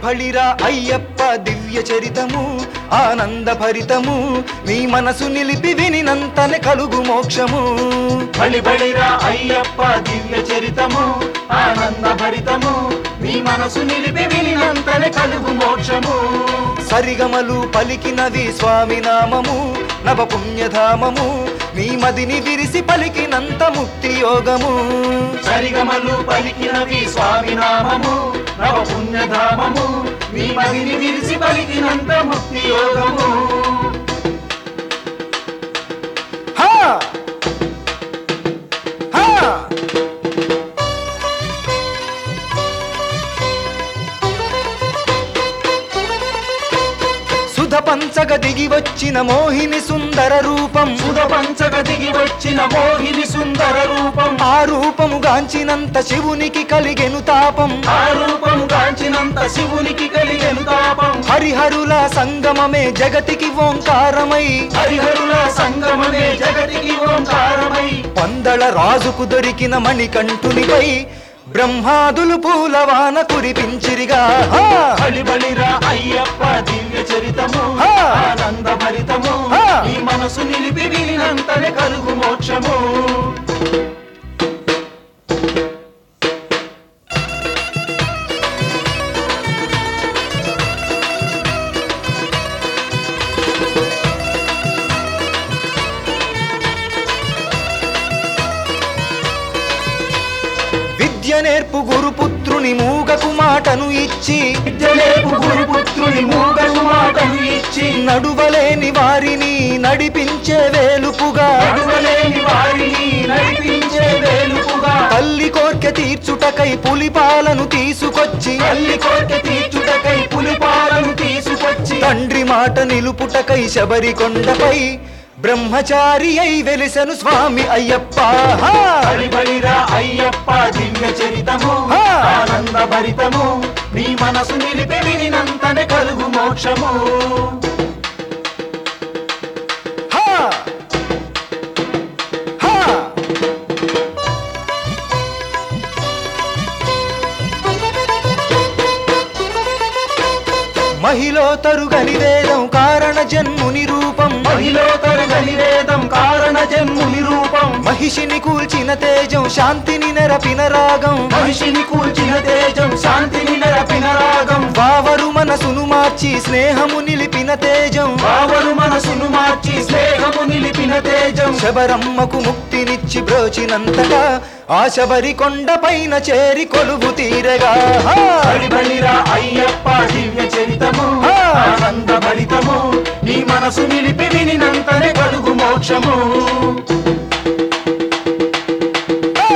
బళిరా అయ్యప్ప దివ్య చరితము ఆనందభరితము నీ మనసు నిలిపి వినినంతనే కలుగు మోక్షము బలి బలిరా అయ్యప్ప దివ్య చరితము ఆనంద భరితము నీ మనసు నిలిపి వినినంతనే కలుగు మోక్షము సరిగమలు పలికినది స్వామి నామము నవ పుణ్యధామము నీ మదిని విరిసి పలికినంత ముక్తి యోగము సరిగమలు పలికినవి స్వామి నామము నవ పుణ్యధామము నీ మదిని విరిసి పలికినంత ముక్తి యోగము హా హా సుధ పంచగ దిగి వచ్చిన మోహిని సుందర రూపం సుధ పంచగ దిగి వచ్చిన మోహిని సుందర రూపం ఆ రూపము గాంచినంత శివునికి కలిగెను తాపం ఆ రూపం కాంచినంత శివునికి కలిగెను తాపం హరిహరుల సంగమమే జగతికి ఓంకారమై హరిహరుల సంగమమే జగతికి ఓంకారమై పందళ రాజుకు దొరికిన మణికంఠునిపై బ్రహ్మాదులు పూలవాన కురిపించిరిగా హా! బలిబలిరా అయ్యప్ప దివ్య చరితము హా! ఆనంద భరితము హా! ఈ మనసు నిలిపి వినంతనే కలుగు మోక్షము విద్య నేర్పు గురుపుత్రుని మూగకు మాటను ఇచ్చి విద్యలేపు గురుపుత్రుని మూగలు మాటలు ఇచ్చి నడువలేని వారిని నడిపించే వేలుపుగా నడువలేని వారిని నడిపించే వేలుపుగా తల్లి కోర్కె తీర్చుటకై పులిపాలను తీసుకొచ్చి తల్లి కోట తీర్చుటకై పులిపాలను తీసుకొచ్చి తండ్రి మాట నిలుపుటకై శబరి కొండపై బ్రహ్మచారి అయి వెలిసెను స్వామి అయ్యప్ప హా! బలిబలిరా అయ్యప్ప దివ్య చరితము హా! ఆనంద భరితము నీ మనసు నిలిపి వినినంతనే కలుగు మోక్షము హా! హా! మహిలో తరుగని వేదం కారణ జన్ముని రూపం మహిలో తరగని వేదం కారణ జన్ముని రూపం మహిషిని కూల్చిన తేజం శాంతిని నెరపిన రాగం మనిషిని కూల్చిన తేజం శాంతిని నెరపిన రాగం వావరు మనసును మార్చి స్నేహము నిలిపిన తేజం బావరు మనసును మార్చి స్నేహము నిలిపిన తేజం శబరమ్మకు ముక్తినిచ్చి బ్రోచినంతగా ఆ శబరి కొండ పైన చేరి కొలువు తీరగా హా! బలిబలిరా అయ్యప్ప దివ్య చరితము హా! ఆనంద భరితము నీ మనసు నిలిపి వినినంతనే కలుగు మోక్షము హా!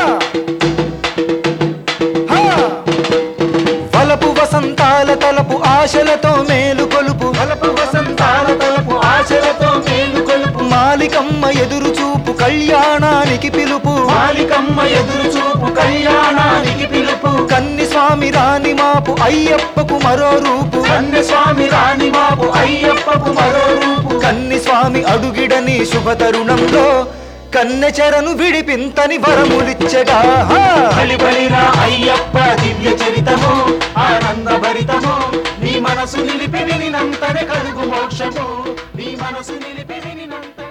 హా! వలపు వసంతాల తలపు ఆశలతో మేలు కొలుపు కలపు వసంతాల తలపు ఆశలతో మేలు కొలుపు మాలికమ్మ ఎదురు చూపు కళ్యాణానికి పిలుపు మాలికమ్మ ఎదురు చూపు కళ్యాణానికి పిలుపు కన్ని స్వామి రాని మాపు అయ్యప్పకు మరో రూపు కన్య స్వామి రాణి మాపు అయ్యప్పకు మరో రూపు కన్ని స్వామి అడుగిడని శుభ తరుణంలో కన్నె చెరను విడిపింతని వరములిచ్చగా హా! బలిబలిరా అయ్యప్ప దివ్య చరితము ఆనంద భరితము నీ మనసు నిలిపి వినినంతనే కలుగు మోక్షము నీ మనసు నిలిపి వినినంత